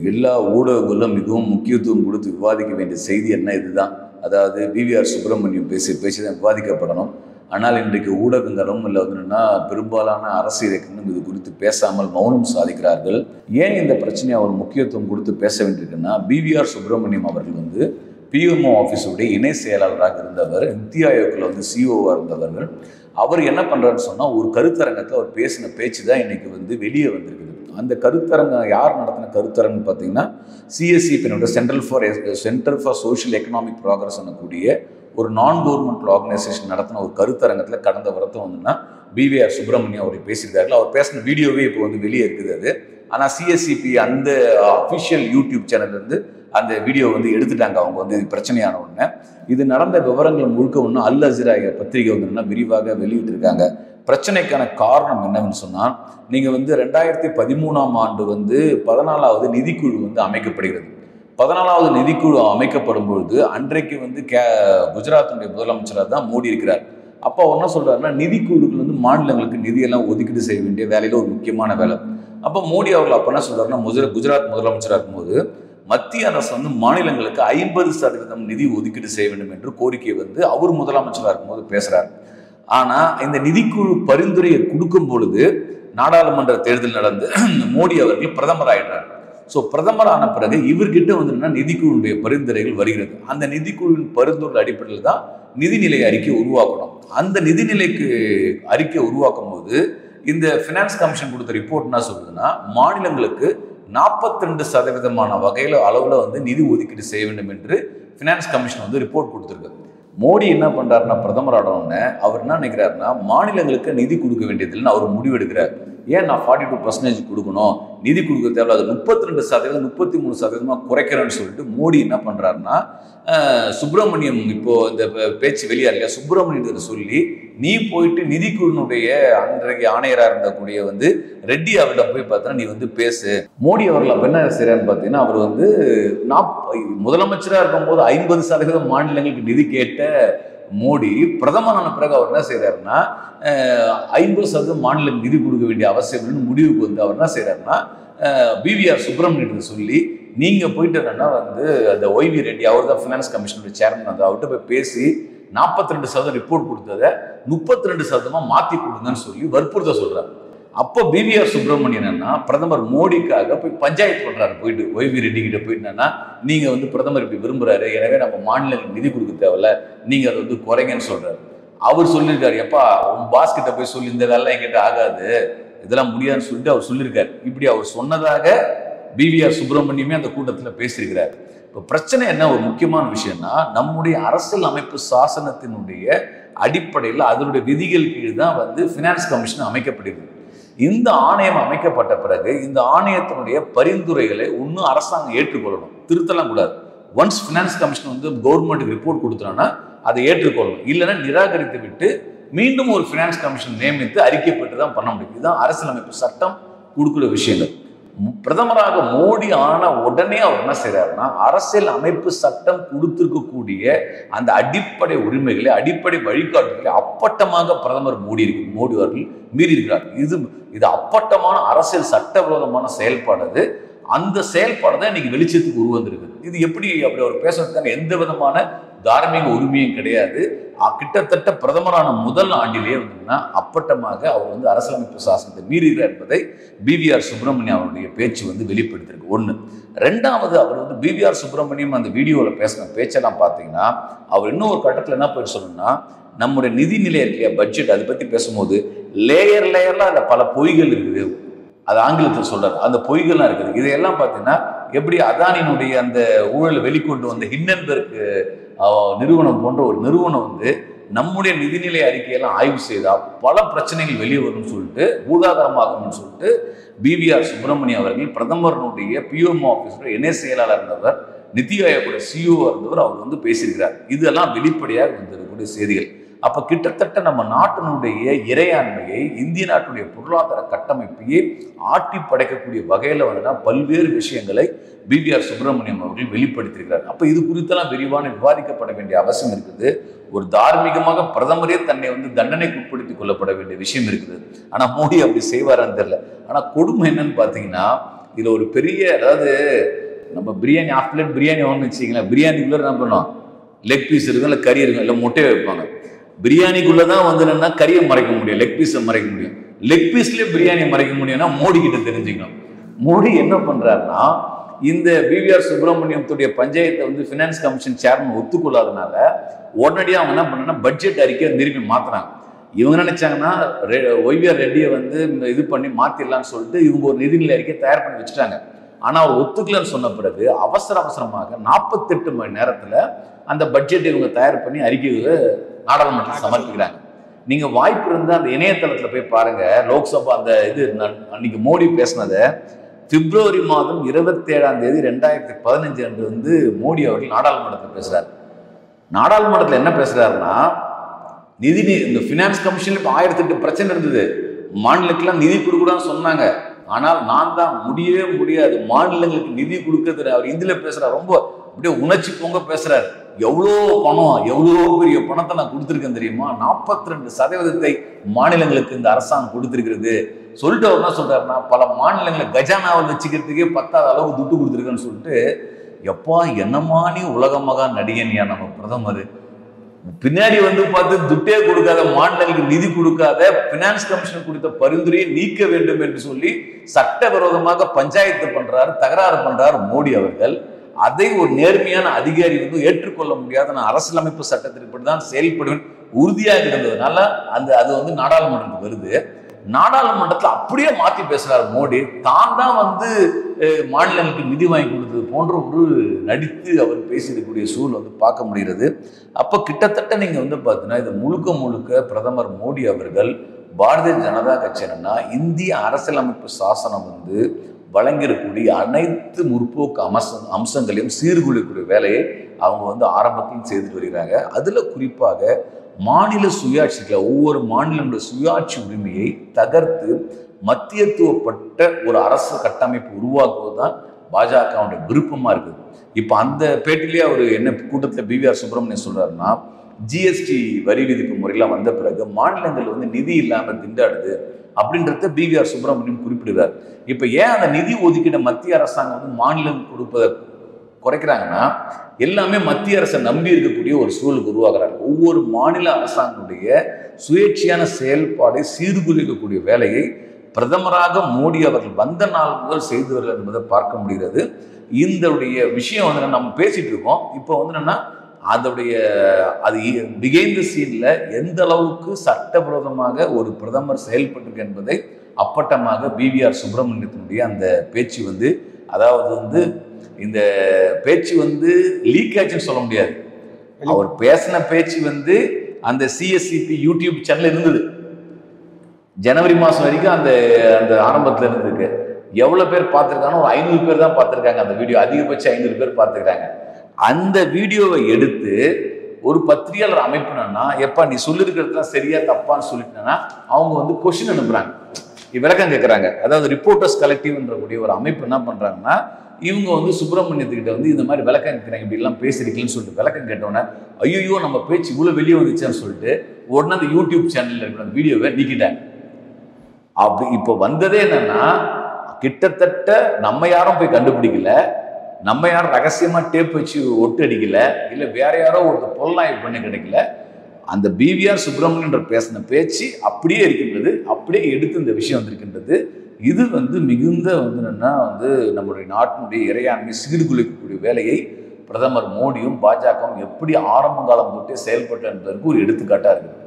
எல்லா ஊடகங்களும் மிகவும் முக்கியத்துவம் கொடுத்து விவாதிக்க வேண்டிய செய்தி என்ன இதுதான் அதாவது பிவிஆர் சுப்பிரமணியம் பேசி பேசி தான் விவாதிக்கப்படணும் ஆனால் இன்றைக்கு ஊடகங்களும் இல்லை வந்துன்னா பெரும்பாலான அரசியல் இயக்கங்களும் இது குறித்து பேசாமல் மௌனம் சாதிக்கிறார்கள் ஏன் இந்த பிரச்சனையை அவர் முக்கியத்துவம் கொடுத்து பேச வேண்டியிருக்குன்னா பிவிஆர் சுப்பிரமணியம் அவர்கள் வந்து பிஎம்ஓ ஆஃபீஸுடைய இணை செயலாளராக இருந்தவர் நித்தி ஆயோக்கில் வந்து சிஓவாக இருந்தவர்கள் அவர் என்ன பண்ணுறாருன்னு சொன்னால் ஒரு கருத்தரங்கத்தில் அவர் பேசின பேச்சு தான் இன்னைக்கு வந்து வெளியே வந்திருக்குது அந்த கருத்தரங்கம் யார் நடத்தின கருத்தரங்கம் பார்த்தீங்கன்னா சிஎஸ்சி பின்னோட central for centre for social economic progress பண்ணக்கூடிய ஒரு நான் கவர்மெண்ட் ஆர்கனைசேஷன் நடத்தின ஒரு கருத்தரங்கத்தில் கடந்த வருத்தம் வந்துன்னா பிவிஆர் சுப்பிரமணியம் அவர் பேசியிருக்காருல அவர் பேசின வீடியோவே இப்போ வந்து வெளியே இருக்குது அது ஆனால் சிஎஸ்சிபி அந்த அஃபிஷியல் யூடியூப் சேனல் வந்து அந்த வீடியோ வந்து எடுத்துட்டாங்க அவங்க வந்து இது பிரச்சனையான உடனே இது நடந்த விவரங்கள் முழுக்க ஒன்று அல் அசிரா பத்திரிகை வந்து விரிவாக வெளியிட்டிருக்காங்க பிரச்சனைக்கான காரணம் என்னன்னு சொன்னால் நீங்கள் வந்து ரெண்டாயிரத்தி பதிமூணாம் ஆண்டு வந்து பதினாலாவது நிதிக்குழு வந்து அமைக்கப்படுகிறது பதினாலாவது நிதிக்குழு அமைக்கப்படும் பொழுது அன்றைக்கு வந்து கே குஜராத்தினுடைய முதலமைச்சராக தான் மோடி இருக்கிறார் அப்போ அவர் என்ன சொல்றாருன்னா நிதிக்குழுக்கள் வந்து மாநிலங்களுக்கு நிதியெல்லாம் ஒதுக்கீடு செய்ய வேண்டிய வேலையில் ஒரு முக்கியமான வேலை அப்போ மோடி அவர்கள் அப்போ என்ன சொல்றாருன்னா முஜர குஜராத் முதலமைச்சராக இருக்கும்போது மத்திய அரசு வந்து மாநிலங்களுக்கு ஐம்பது சதவீதம் நிதி ஒதுக்கீடு செய்ய வேண்டும் என்று கோரிக்கை வந்து அவர் முதலமைச்சராக இருக்கும்போது பேசுறாரு ஆனா இந்த நிதிக்குழு பரிந்துரையை கொடுக்கும் பொழுது நாடாளுமன்ற தேர்தல் நடந்து மோடி அவர்கள் பிரதமர் ஆயிடுறாரு ஸோ பிரதமர் ஆன பிறகு இவர்கிட்ட வந்து நிதிக்குழுடைய பரிந்துரைகள் வருகிறது அந்த நிதிக்குழுவின் பரிந்துரை அடிப்படையில் தான் நிதிநிலை அறிக்கை உருவாக்கணும் அந்த நிதிநிலைக்கு அறிக்கை உருவாக்கும் போது இந்த ஃபினான்ஸ் கமிஷன் கொடுத்த ரிப்போர்ட் என்ன சொல்லுதுன்னா மாநிலங்களுக்கு நாற்பத்தி ரெண்டு சதவீதமான வகையில் அளவில் வந்து நிதி ஒதுக்கீடு செய்ய வேண்டும் என்று ஃபினான்ஸ் கமிஷன் வந்து ரிப்போர்ட் கொடுத்துருக்கு மோடி என்ன பண்றாருன்னா பிரதமர் ஆனவுடனே அவர் என்ன நினைக்கிறாருன்னா மாநிலங்களுக்கு நிதி கொடுக்க வேண்டியதில்லைன்னு அவர் முடிவெடுக்கிறார் ஏன் நான் ஃபார்ட்டி டூ பர்சன்டேஜ் கொடுக்கணும் நிதி கொடுக்க தேவை அது முப்பத்தி ரெண்டு சதவீதம் முப்பத்தி மூணு சதவீதமாக குறைக்கிறேன்னு சொல்லிட்டு மோடி என்ன பண்ணுறாருன்னா சுப்பிரமணியம் இப்போ இந்த பே- பேச்சு வெளியா இல்லையா சுப்பிரமணியத்தை சொல்லி நீ போயிட்டு நிதிக்குழுனுடைய அன்றைக்கு ஆணையராக இருந்தக்கூடிய வந்து ரெட்டி அவர்கிட்ட போய் பார்த்தா நீ வந்து பேசு மோடி அவர்கள் அப்போ என்ன செய்யறாருன்னு பார்த்தீங்கன்னா அவர் வந்து நாப் முதலமைச்சராக இருக்கும்போது ஐம்பது சதவீதம் மாநிலங்களுக்கு நிதி கேட்ட மோடி பிரதமரான பிறகு அவர் என்ன செய்யறாருன்னா ஐம்பது சதவீதம் மாநிலம் நிதி கொடுக்க வேண்டிய அவசியம் இல்லைன்னு முடிவுக்கு வந்து அவர் என்ன செய்யறாருன்னா பிவிஆர் சுப்பிரமணியத்தை சொல்லி நீங்கள் போயிட்டு என்னன்னா வந்து அந்த ஒய்வி ரெட்டி அவர் தான் ஃபினான்ஸ் கமிஷனோட சேர்மன் வந்து அவர்கிட்ட போய் பேசி நாற்பத்தி ரெண்டு சதவீதம் ரிப்போர்ட் கொடுத்ததை முப்பத்தி ரெண்டு சதவீதமாக மாற்றி கொடுங்கன்னு சொல்லி வற்புறுத்த சொல்றாரு அப்போ பிவிஆர் சுப்பிரமணியன் என்னன்னா பிரதமர் மோடிக்காக போய் பஞ்சாயத்து பண்றாரு போயிட்டு ஒய்வி ரெட்டி கிட்ட போயிட்டு என்னன்னா நீங்க வந்து பிரதமர் இப்படி விரும்புறாரு எனவே நம்ம மாநிலங்களுக்கு நிதி கொடுக்க தேவையில்ல நீங்க அதை வந்து குறைங்கன்னு சொல்றாரு அவர் சொல்லியிருக்காரு எப்பா உன் பாஸ் கிட்ட போய் சொல்லி இந்த வேலை என்கிட்ட ஆகாது இதெல்லாம் முடியாதுன்னு சொல்லிட்டு அவர் சொல்லியிருக்காரு இப்படி அவர் சொன்னதாக பிவிஆர் சுப்பிரமணியமே அந்த கூட்டத்தில் பேசியிருக்கிறார் இப்போ பிரச்சனை என்ன ஒரு முக்கியமான விஷயம்னா நம்முடைய அரசியல் அமைப்பு சாசனத்தினுடைய அடிப்படையில் அதனுடைய விதிகள் கீழ் தான் வந்து ஃபினான்ஸ் கமிஷன் அமைக்கப்படுகிறது இந்த ஆணையம் அமைக்கப்பட்ட பிறகு இந்த ஆணையத்தினுடைய பரிந்துரைகளை இன்னும் அரசாங்கம் ஏற்றுக்கொள்ளணும் திருத்தலாம் கூடாது ஒன்ஸ் ஃபினான்ஸ் கமிஷன் வந்து கவர்மெண்ட்டுக்கு ரிப்போர்ட் கொடுத்துட்டாங்கன்னா அதை ஏற்றுக்கொள்ளணும் இல்லைன்னா நிராகரித்து விட்டு மீண்டும் ஒரு ஃபினான்ஸ் கமிஷன் நியமித்து அறிக்கை பெற்று தான் பண்ண முடியும் இதுதான் அரசியலமைப்பு சட்டம் கொடுக்குற விஷயங்கள் மு- பிரதமராக மோடி ஆன உடனே அவர் என்ன செய்றாருன்னா அரசியல் அமைப்பு சட்டம் கொடுத்திருக்கக்கூடிய அந்த அடிப்படை உரிமைகளை அடிப்படை வழிகாட்டுகளை அப்பட்டமாக பிரதமர் மோடி இருக்கு மோடி அவர்கள் மீறி இருக்கிறார் இது இது அப்பட்டமான அரசியல் சட்டவிரோதமான செயல்பாடு அது அந்த செயல்பாடு தான் இன்னைக்கு வெளிச்சத்துக்கு உருவந்திருக்கு இது எப்படி அப்படி அவர் பேசுறதுக்கான எந்த விதமான தார்மீக உரிமையும் கிடையாது அ- கிட்டத்தட்ட பிரதமரான முதல் ஆண்டிலேயே வந்துன்னா அப்பட்டமாக அவர் வந்து அரசியலமைப்பு சாசனத்தை மீறுகிறார் என்பதை பிவிஆர் சுப்பிரமணியம் அவருடைய பேச்சு வந்து வெளிப்படுத்திருக்கு ஒன்று ரெண்டாவது அவர் வந்து பிவிஆர் சுப்பிரமணியம் அந்த வீடியோவில் பேசின பேச்செல்லாம் பார்த்தீங்கன்னா அவர் இன்னும் ஒரு கட்டத்தில் என்ன போய் சொல்லணும்னா நம்முடைய நிதிநிலை இருக்கையா பட்ஜெட் அதை பற்றி பேசும்போது லேயர் லேயர்லாம் அதில் பல பொய்கள் இருக்குது அது ஆங்கிலத்தில் சொல்றாரு அந்த பொய்கள்லாம் இருக்குது இதையெல்லாம் பார்த்தீங்கன்னா எப்படி அதானியினுடைய அந்த ஊழலை வெளிக்கொண்டு வந்த ஹிண்டன்பர்க் அஹ், நிறுவனம் போன்ற ஒரு நிறுவனம் வந்து நம்முடைய நிதிநிலை அறிக்கையெல்லாம் ஆய்வு செய்தா பல பிரச்சனைகள் வெளியே வரும்னு சொல்லிட்டு பூதாகரமாகும்னு சொல்லிட்டு பிவிஆர் சுப்பிரமணியம் அவர்கள் பிரதமருடைய பிஎம் ஆஃபீஸர் இணை செயலாளர் இருந்தவர் நிதி ஆயோகோட சிஇஓ இருந்தவர் அவர் வந்து பேசியிருக்கிறார் இதெல்லாம் வெளிப்படையாக வந்திருக்கக்கூடிய செய்திகள் அப்ப கிட்டத்தட்ட நம்ம நாட்டினுடைய இறையாண்மையை இந்திய நாட்டுடைய பொருளாதார கட்டமைப்பையே ஆட்டி படைக்கக்கூடிய வகையில வந்துன்னா பல்வேறு விஷயங்களை பிவிஆர் சுப்பிரமணியம் அவர்கள் வெளிப்படுத்தியிருக்கிறார் அப்ப இது குறித்தெல்லாம் விரிவான விவாதிக்கப்பட வேண்டிய அவசியம் இருக்குது ஒரு தார்மீகமாக பிரதமரே தன்னை வந்து தண்டனைக்கு உட்படுத்திக் கொள்ளப்பட வேண்டிய விஷயம் இருக்குது ஆனா மோடி அப்படி செய்வாரான்னு தெரியல ஆனா கொடுமை என்னன்னு பாத்தீங்கன்னா இதுல ஒரு பெரிய அதாவது நம்ம பிரியாணி ஆஃப் பிளேட் பிரியாணி வாங்கணும்னு வச்சிங்களேன் பிரியாணிக்குள்ள என்ன பண்ணுவோம் லெக் பீஸ் இருக்கும் இல்லை கறி இருக்கும் இல்லை முட்டையை வைப்பாங்க பிரியாணிக்குள்ள தான் வந்து என்னன்னா கறியை மறைக்க முடியும் லெக் பீஸை மறைக்க முடியும் லெக் பீஸ்லேயே பிரியாணி மறைக்க முடியும்னா மோடி கிட்ட தெரிஞ்சுக்கணும் மோடி என்ன பண்றாருன்னா இந்த பிவிஆர் சுப்பிரமணியத்துடைய பஞ்சாயத்தை வந்து ஃபினான்ஸ் கமிஷன் சேர்மன் ஒத்துக்கொள்ளாதனால உடனடியாக அவங்க என்ன பண்ணா பட்ஜெட் அறிக்கையை திருப்பி மாத்துறாங்க இவங்க நினைச்சாங்கன்னா ஒய்விஆர் ரெட்டியை வந்து இந்த இது பண்ணி மாத்திடலாம்னு சொல்லிட்டு இவங்க ஒரு நிதிநிலை அறிக்கை தயார் பண்ணி வச்சுட்டாங்க ஆனா அவர் ஒத்துக்கலன்னு சொன்ன பிறகு அவசர அவசரமாக நாற்பத்தெட்டு மணி நேரத்துல அந்த பட்ஜெட்டை இவங்க தயார் பண்ணி அறிக்கைகளை நாடாளுமன்றத்தில் சமர்ப்பிக்கிறாங்க நீங்க வாய்ப்பு இருந்தா அந்த இணையதளத்துல போய் பாருங்க லோக்சபா அந்த இது ந- அன்னைக்கு மோடி பேசினதை பிப்ரவரி மாதம் இருபத்தி ஏழாம் தேதி ரெண்டாயிரத்தி பதினஞ்சு அன்று வந்து மோடி அவர்கள் நாடாளுமன்றத்தில் பேசுறாரு நாடாளுமன்றத்தில் என்ன பேசுறாருன்னா நிதி நி- இந்த ஃபினான்ஸ் கமிஷன்ல இப்போ ஆயிரத்தி எட்டு பிரச்சனை இருந்தது மாநிலத்துக்கெல்லாம் நிதி கொடுக்கூடாதுன்னு சொன்னாங்க ஆனால் நான் தான் முடியவே முடியாது மாநிலங்களுக்கு நிதி கொடுக்கறது அவர் இந்தியில பேசுறாரு ரொம்ப அப்படியே உணர்ச்சி பொங்க பேசுறாரு எவ்வளோ பணம் எவ்வளோ பெரிய பணத்தை நான் கொடுத்துருக்கேன் தெரியுமா நாற்பத்தி ரெண்டு சதவீதத்தை மாநிலங்களுக்கு இந்த அரசாங்கம் கொடுத்துருக்கிறது சொல்லிட்டு அவர் என்ன சொல்றாருன்னா பல மாநிலங்களை கஜானாவில் வச்சுக்கிறதுக்கே பத்தாத அளவுக்கு துட்டு கொடுத்துருக்கேன்னு சொல்லிட்டு எப்பா என்னமா நீ உலக மகா நடிகன்யா நம்ம பிரதமர் பின்னாடி வந்து பார்த்து துட்டே கொடுக்காத மாநிலங்களுக்கு நிதி கொடுக்காத பினான்ஸ் கமிஷன் கொடுத்த பரிந்துரையை நீக்க வேண்டும் என்று சொல்லி சட்டவிரோதமாக பஞ்சாயத்து பண்றாரு தகராறு பண்றாரு மோடி அவர்கள் அதை ஒரு நேர்மையான அதிகாரி வந்து ஏற்றுக்கொள்ள முடியாத நான் அரசியலமைப்பு சட்டத்திற்கு தான் செயல்படுவேன் உறுதியாக இருந்ததுனால அந்த அது வந்து நாடாளுமன்றத்துக்கு வருது நாடாளுமன்றத்துல அப்படியே மாத்தி பேசுறாரு மோடி தான் தான் வந்து அஹ், மாநிலங்களுக்கு நிதி வாங்கி கொடுத்தது போன்ற ஒரு நடித்து அவர் பேசியிருக்கக்கூடிய சூழல் வந்து பார்க்க முடிகிறது அப்போ கிட்டத்தட்ட நீங்கள் வந்து பார்த்தீங்கன்னா இது முழுக்க முழுக்க பிரதமர் மோடி அவர்கள் பாரதிய ஜனதா கட்சி என்னன்னா இந்திய அரசியலமைப்பு சாசனம் வந்து வழங்கியிருக்கக்கூடிய அனைத்து முற்போக்கு அம்ச அம்சங்களையும் சீர்குலைக்கூடிய வேலையை அவங்க வந்து ஆரம்பத்தையும் செய்துட்டு வருகிறாங்க அதில் குறிப்பாக மாநில சுயாட்சிகளை ஒவ்வொரு மாநிலங்களுடைய சுயாட்சி உரிமையை தகர்த்து மத்தியத்துவப்பட்ட ஒரு அரசு கட்டமைப்பு உருவாக்குவது தான் பாஜகவுடைய விருப்பமா இருக்குது இப்போ அந்த பேட்டிலேயே அவர் என்ன கூட்டத்தில் பிவிஆர் சுப்பிரமணியன் சொல்றாருன்னா ஜிஎஸ்டி வரி விதிப்பு முறையெல்லாம் வந்த பிறகு மாநிலங்கள் வந்து நிதி இல்லாமல் திண்டாடுது அப்படின்றத பிவிஆர் சுப்பிரமணியம் குறிப்பிடுறார் இப்போ ஏன் அந்த நிதி ஒதுக்கீடு மத்திய அரசாங்கம் வந்து மாநிலம் கொடுப்பதை குறைக்கிறாங்கன்னா எல்லாமே மத்திய அரசை நம்பி இருக்கக்கூடிய ஒரு சூழலுக்கு உருவாக்குறாங்க ஒவ்வொரு மாநில அரசாங்கத்துடைய சுயேட்சையான செயல்பாடை சீர்குலைக்கக்கூடிய வேலையை பிரதமராக மோடி அவர்கள் வந்த நாள் முதல் செய்து வருகிறார் என்பதை பார்க்க முடிகிறது இதனுடைய விஷயம் வந்து நம்ம பேசிட்டு இருக்கோம் இப்போ வந்து என்னன்னா அதோடைய அது பிகைந்த சீன்ல எந்த அளவுக்கு சட்டவிரோதமாக ஒரு பிரதமர் செயல்பட்டிருக்கு என்பதை அப்பட்டமாக பிவிஆர் சுப்பிரமணியத்தினுடைய அந்த பேச்சு வந்து அதாவது வந்து இந்த பேச்சு வந்து லீக் ஆச்சுன்னு சொல்ல முடியாது அவர் பேசின பேச்சு வந்து அந்த சிஎஸ்சிபி யூடியூப் சேனல் இருந்தது ஜனவரி மாதம் வரைக்கும் அந்த அந்த ஆரம்பத்தில் இருந்திருக்கு எவ்வளோ பேர் பார்த்துருக்காங்க ஒரு ஐநூறு பேர் தான் பார்த்துருக்காங்க அந்த வீடியோ அதிகபட்சம் ஐநூறு பேர் பார்த்துருக்காங்க அந்த வீடியோவை எடுத்து ஒரு பத்திரிகையாளர் அமைப்புனா எப்பா நீ சொல்லியிருக்கிறதுலாம் சரியா தப்பான்னு சொல்லிட்டேன்னா அவங்க வந்து கொஷின் அனுப்புறாங்க விளக்கம் கேட்குறாங்க அதாவது ரிப்போர்ட்டர்ஸ் கலெக்டிவ்ன்ற கூடிய ஒரு அமைப்பு என்ன பண்ணுறாங்கன்னா இவங்க வந்து சுப்பிரமணியத்துக்கிட்ட வந்து இந்த மாதிரி விளக்கம் கேட்குறாங்க இப்படி எல்லாம் பேசிருக்கீங்கன்னு சொல்லிட்டு விளக்கம் கேட்டோன்னே ஐயோ நம்ம பேச்சு இவ்வளோ வெளியே வந்துச்சுன்னு சொல்லிட்டு உடனே அந்த யூடியூப் சேனலில் இருக்கிற அந்த வீடியோவை நீக்கிட்டாங்க அப்படி இப்போ வந்ததே என்னன்னா கிட்டத்தட்ட நம்ம யாரும் போய் கண்டுபிடிக்கல நம்ம யாரும் ரகசியமா டேப் வச்சு ஒட்டு அடிக்கல இல்லை வேற யாரோ ஒருத்தர் பொல்லாய்வு பண்ணி கிடைக்கல அந்த பிவிஆர் சுப்பிரமணியன்ற பேசின பேச்சு அப்படியே இருக்கின்றது அப்படியே எடுத்து இந்த விஷயம் வந்திருக்கின்றது இது வந்து மிகுந்த வந்து என்னன்னா வந்து நம்மளுடைய நாட்டினுடைய இறையாண்மை சீர்குலைக்கக்கூடிய வேலையை பிரதமர் மோடியும் பாஜகவும் எப்படி ஆரம்ப காலம் தொட்டே செயல்பட்டு என்பதற்கு ஒரு எடுத்துக்காட்டா இருக்குது